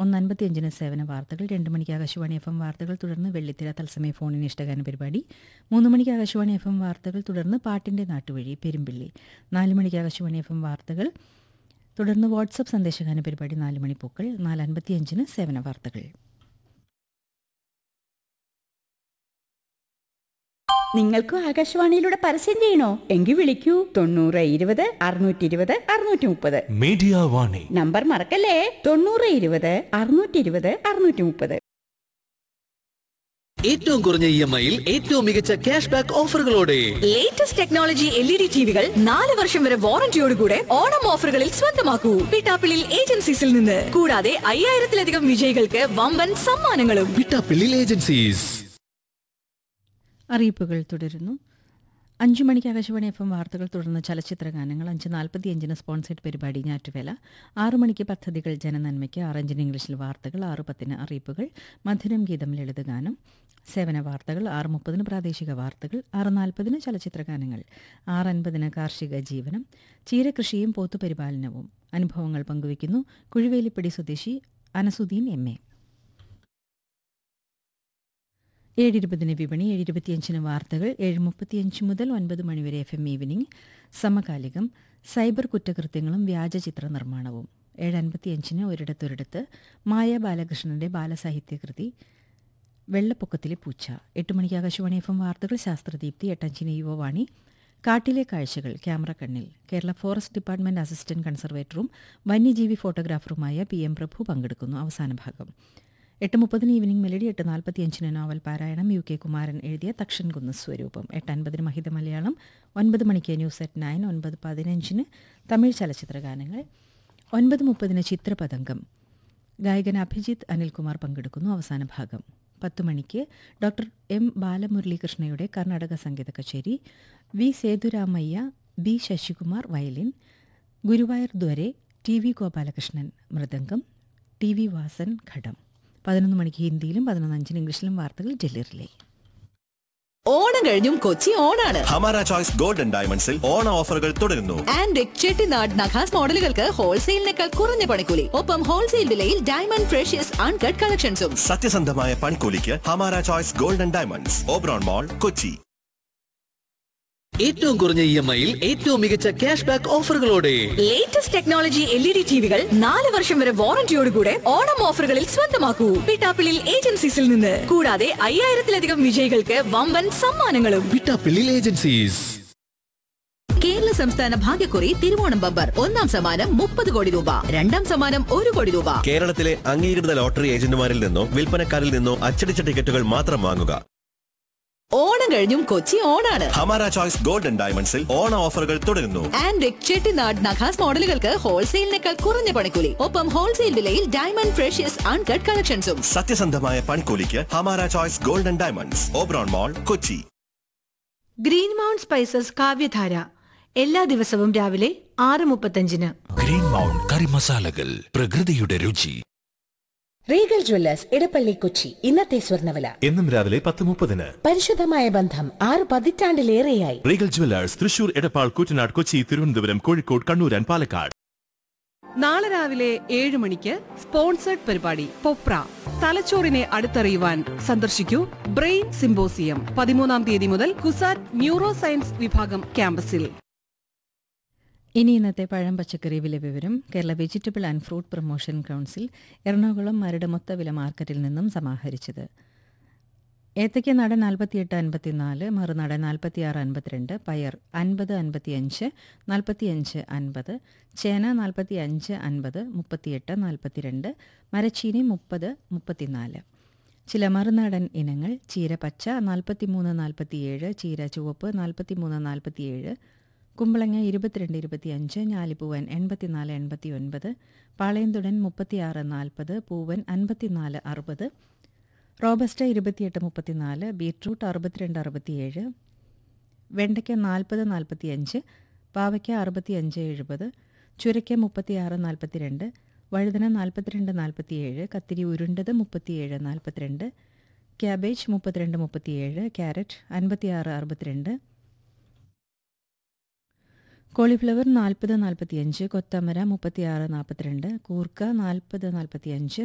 ഒന്ന് അൻപത്തിയഞ്ചിന് സേവന വാർത്തകൾ രണ്ട് മണിക്ക് ആകാശവാണി എഫ് എം വാർത്തകൾ തുടർന്ന് വെള്ളിത്തിര തത്സമയ ഫോണിന് ഇഷ്ടഗാന പരിപാടി മൂന്ന് മണിക്ക് ആകാശവാണി എഫ് എം വാർത്തകൾ തുടർന്ന് പാട്ടിൻ്റെ നാട്ടുവഴി പെരുമ്പിള്ളി നാല് മണിക്ക് ആകാശവാണി എഫ് എം വാർത്തകൾ തുടർന്ന് വാട്സപ്പ് സന്ദേശഗാന പരിപാടി നാല് മണിപ്പൂക്കൾ നാല് അൻപത്തിയഞ്ചിന് സേവന വാർത്തകൾ നിങ്ങൾക്കും ആകാശവാണിയിലൂടെ പരസ്യം ചെയ്യണോ എങ്കിൽ വിളിക്കൂ തൊണ്ണൂറ് ഇരുപത് അറുന്നൂറ്റി ഇരുപത് അറുന്നൂറ്റി മുപ്പത് മീഡിയ വാണി നമ്പർ മറക്കല്ലേ തൊണ്ണൂറ് ഇരുപത് അറുന്നൂറ്റി ഇരുപത് അറുന്നൂറ്റി മുപ്പത് ഏറ്റവും കുറഞ്ഞ ഇ എം ഐയിൽ ഏറ്റവും മികച്ച ക്യാഷ് ബാക്ക് ഓഫറുകളോടെ latest technology L E D ടിവികൾ നാല് വർഷം വരെ വാറന്റിയോടുകൂടെ ഓണം ഓഫറുകളിൽ സ്വന്തമാക്കൂ പിട്ടാപ്പിളിൽ ഏജൻസീസിൽ നിന്ന് കൂടാതെ അയ്യായിരത്തിലധികം വിജയികൾക്ക് വമ്പൻ സമ്മാനങ്ങളും വിട്ടാപ്പിള്ളിൽ ഏജൻസീസ് അറിയിപ്പുകൾ തുടരുന്നു അഞ്ചു മണിക്ക് ആകാശവാണി എഫ് എം വാർത്തകൾ തുടർന്ന് ചലച്ചിത്ര ഗാനങ്ങൾ അഞ്ച് നാൽപ്പത്തിയഞ്ചിന് സ്പോൺസേഡ് പരിപാടി ഞാറ്റുവേല ആറു മണിക്ക് പദ്ധതികൾ ജനനന്മയ്ക്ക് ആറഞ്ചിന് ഇംഗ്ലീഷിൽ വാർത്തകൾ ആറ് പത്തിന് അറിയിപ്പുകൾ മധുരം ഗീതം ലളിതഗാനം സേവന വാർത്തകൾ ആറ് മുപ്പതിന് പ്രാദേശിക വാർത്തകൾ ആറ് നാൽപ്പതിന് ചലച്ചിത്ര ഗാനങ്ങൾ ആറ് അൻപതിന് കാർഷിക ജീവനം ചീരകൃഷിയും പോത്തുപരിപാലനവും അനുഭവങ്ങൾ പങ്കുവയ്ക്കുന്നു കുഴിവേലിപ്പടി സ്വദേശി അനസുദ്ദീൻ എം എ ഏഴ് ഇരുപതിന് വിപണി ഏഴ് ഇരുപത്തിയഞ്ചിന് വാർത്തകൾ ഏഴ് മുപ്പത്തിയഞ്ച് മുതൽ ഒൻപത് മണിവരെ എഫ് എം ഈവനിംഗ് സമകാലികം സൈബർ കുറ്റകൃത്യങ്ങളും വ്യാജ ചിത്ര നിർമ്മാണവും ഏഴ് അൻപത്തിയഞ്ചിന് ഒരിടത്തൊരിടത്ത് മായ ബാലകൃഷ്ണന്റെ ബാലസാഹിത്യകൃതി വെള്ളപ്പൊക്കത്തിലെ പൂച്ച എട്ട് മണിക്ക് ആകാശവാണി എഫ് എം വാർത്തകൾ ശാസ്ത്രദീപ്തി എട്ടഞ്ചിന് യുവവാണി കാട്ടിലെ കാഴ്ചകൾ ക്യാമറ കണ്ണിൽ കേരള ഫോറസ്റ്റ് ഡിപ്പാർട്ട്മെന്റ് അസിസ്റ്റന്റ് കൺസർവേറ്ററും വന്യജീവി ഫോട്ടോഗ്രാഫറുമായ പി എം പ്രഭു പങ്കെടുക്കുന്നു അവസാന ഭാഗം എട്ട് മുപ്പതിന് ഈവനിംഗ് മെലഡി എട്ട് നാൽപ്പത്തിയഞ്ചിന് നോവൽ പാരായണം യു കെ കുമാരൻ എഴുതിയ തക്ഷൻ കുന്ന് സ്വരൂപം എട്ട് അൻപതിന് മഹിത മലയാളം ഒൻപത് മണിക്ക് ന്യൂസ് അറ്റ് നയൻ ഒൻപത് പതിനഞ്ചിന് തമിഴ് ചലച്ചിത്ര ഗാനങ്ങൾ ഒൻപത് മുപ്പതിന് ചിത്രപതംഗം ഗായകൻ അഭിജിത്ത് അനിൽകുമാർ പങ്കെടുക്കുന്നു അവസാന ഭാഗം പത്തു മണിക്ക് ഡോക്ടർ എം ബാലമുരളീകൃഷ്ണയുടെ കർണാടക സംഗീത കച്ചേരി V Sethuramayya B Sasikumar violin Guruvayur ദ്വരെ T V Gopalakrishnan mridangam T V Vasan ghatam പതിനൊന്ന് മണിക്ക് ഹിന്ദിയിലും പതിനൊന്ന് അഞ്ചിന് ഇംഗ്ലീഷിലും വാർത്തകൾ ഡൽഹിയിലെ ഓണം കഴിഞ്ഞും കൊച്ചി ഓണാണ് ഹമാര ചോയ്സ് ഗോൾഡൻ ഡയമണ്ട്സിൽ ഓണ ഓഫറുകൾ തുടരുന്നു ആൻഡ് ചെട്ടിനാട് നഖാസ് മോഡലുകൾക്ക് ഹോൾസെയിലിനേക്കാൾ കുറഞ്ഞ പണിക്കൂലി ഒപ്പം ഹോൾസെയിൽ വിലയിൽ ഡയമണ്ട് ഫ്രഷ്യസ് അൺകട്ട് കളക്ഷൻസും സത്യസന്ധമായ പണിക്കൂലിക്ക് Hamara choice golden diamonds Oberon mall Kochi ഏറ്റവും കുറഞ്ഞ ഇ എം ഐയിൽ ഏറ്റവും മികച്ച ക്യാഷ് ബാക്ക് ഓഫറുകളോടെ latest technology L E D ടിവികൾ നാല് വർഷം വരെ വാറന്റിയോടുകൂടെ ഓണം ഓഫറുകളിൽ സ്വന്തമാക്കൂ പിട്ടാപ്പിളിൽ ഏജൻസീസിൽ നിന്ന് കൂടാതെ അയ്യായിരത്തിലധികം വിജയികൾക്ക് വമ്പൻ സമ്മാനങ്ങളും വിട്ടാപ്പിള്ളിൽ ഏജൻസീസ് കേരള സംസ്ഥാന ഭാഗ്യക്കുറി തിരുവോണം ബമ്പർ ഒന്നാം സമ്മാനം മുപ്പത് കോടി രൂപ രണ്ടാം സമ്മാനം ഒരു കോടി രൂപ കേരളത്തിലെ അംഗീകൃത ലോട്ടറി ഏജന്റുമാരിൽ നിന്നോ വിൽപ്പനക്കാരിൽ നിന്നോ അച്ചടിച്ച ടിക്കറ്റുകൾ മാത്രം വാങ്ങുക ഓണം കഴിഞ്ഞും കൊച്ചി ഓണാണ് ഹമാര ചോയ്സ് ഗോൾഡൻ ഡയമണ്ട്സിൽ ഓണ ഓഫറുകൾ തുടരുന്നു ആൻഡ് ചെട്ടിനാട് നഖാസ് മോഡലുകൾക്ക് ഹോൾസെയിലിനേക്കാൾ കുറഞ്ഞ പണിക്കൂലി ഒപ്പം ഹോൾസെയിൽ വിലയിൽ ഡയമണ്ട് ഫ്രഷ്യസ് അൺകട്ട് കളക്ഷൻസും സത്യസന്ധമായ പണിക്കൂലിക്ക് Hamara choice golden diamonds Oberon mall Kochi green mount spices Kavyadhara എല്ലാ ദിവസവും രാവിലെ ആറ് മുപ്പത്തഞ്ചിന് ഗ്രീൻ മൗണ്ട് കറി മസാലകൾ പ്രകൃതിയുടെ രുചി റീഗൽ ജ്വല്ലേഴ്സ് ഇടപ്പള്ളി കൊച്ചി ഇന്നത്തെ സ്വർണ്ണവില എന്നും രാവിലെ പത്ത് മുപ്പതിന് പരിശുദ്ധമായ ബന്ധം ആറ് പതിറ്റാണ്ടിലേറെയായി regal jewellers Thrissur Edappal Koottanad Kochi Thiruvananthapuram Kozhikode Kannur and Palakkad നാളെ രാവിലെ ഏഴ് മണിക്ക് സ്പോൺസേഡ് പരിപാടി പൊപ്ര തലച്ചോറിനെ അടുത്തറിയുവാൻ സന്ദർശിക്കൂ ബ്രെയിൻ സിംബോസിയം പതിമൂന്നാം തീയതി മുതൽ കുസാറ്റ് ന്യൂറോ സയൻസ് വിഭാഗം ക്യാമ്പസിൽ ഇനി ഇന്നത്തെ പഴം പച്ചക്കറി വില വിവരം Kerala vegetable and fruit promotion council Ernakulam Maradu മൊത്ത വില മാർക്കറ്റിൽ നിന്നും സമാഹരിച്ചത് ഏത്തയ്ക്ക നട നാൽപ്പത്തിയെട്ട് അൻപത്തിനാല് മറുനട നാൽപ്പത്തിയാറ് അൻപത്തിരണ്ട് പയർ അൻപത് അൻപത്തിയഞ്ച് നാൽപ്പത്തിയഞ്ച് അൻപത് ചേന നാൽപ്പത്തി അഞ്ച് അൻപത് മുപ്പത്തിയെട്ട് നാൽപ്പത്തിരണ്ട് മരച്ചീനി മുപ്പത് മുപ്പത്തിനാല് ചില മറുനാടൻ ഇനങ്ങൾ ചീര പച്ച നാൽപ്പത്തിമൂന്ന് നാൽപ്പത്തിയേഴ് ചീര ചുവപ്പ് നാൽപ്പത്തിമൂന്ന് നാൽപ്പത്തിയേഴ് കുമ്പളങ്ങ ഇരുപത്തിരണ്ട് ഇരുപത്തിയഞ്ച് ഞാലിപ്പൂവൻ എൺപത്തിനാല് എൺപത്തി ഒൻപത് പാളയന്തുടൻ മുപ്പത്തിയാറ് നാൽപ്പത് പൂവൻ അൻപത്തിനാല് അറുപത് റോബസ്റ്റ ഇരുപത്തിയെട്ട് മുപ്പത്തിനാല് ബീട്രൂട്ട് അറുപത്തിരണ്ട് അറുപത്തിയേഴ് വെണ്ടയ്ക്ക നാൽപ്പത് നാൽപ്പത്തിയഞ്ച് പാവയ്ക്ക അറുപത്തിയഞ്ച് എഴുപത് ചുരയ്ക്ക മുപ്പത്തിയാറ് നാൽപ്പത്തിരണ്ട് വഴുതന നാൽപ്പത്തിരണ്ട് നാൽപ്പത്തിയേഴ് കത്തിരി ഉരുണ്ടത് മുപ്പത്തിയേഴ് നാൽപ്പത്തിരണ്ട് ക്യാബേജ് മുപ്പത്തിരണ്ട് മുപ്പത്തിയേഴ് ക്യാരറ്റ് അൻപത്തിയാറ് അറുപത്തിരണ്ട് കോളിഫ്ലവർ നാൽപ്പത് നാൽപ്പത്തിയഞ്ച് കൊത്തമര മുപ്പത്തിയാറ് നാൽപ്പത്തിരണ്ട് കൂർക്ക നാൽപ്പത് നാൽപ്പത്തിയഞ്ച്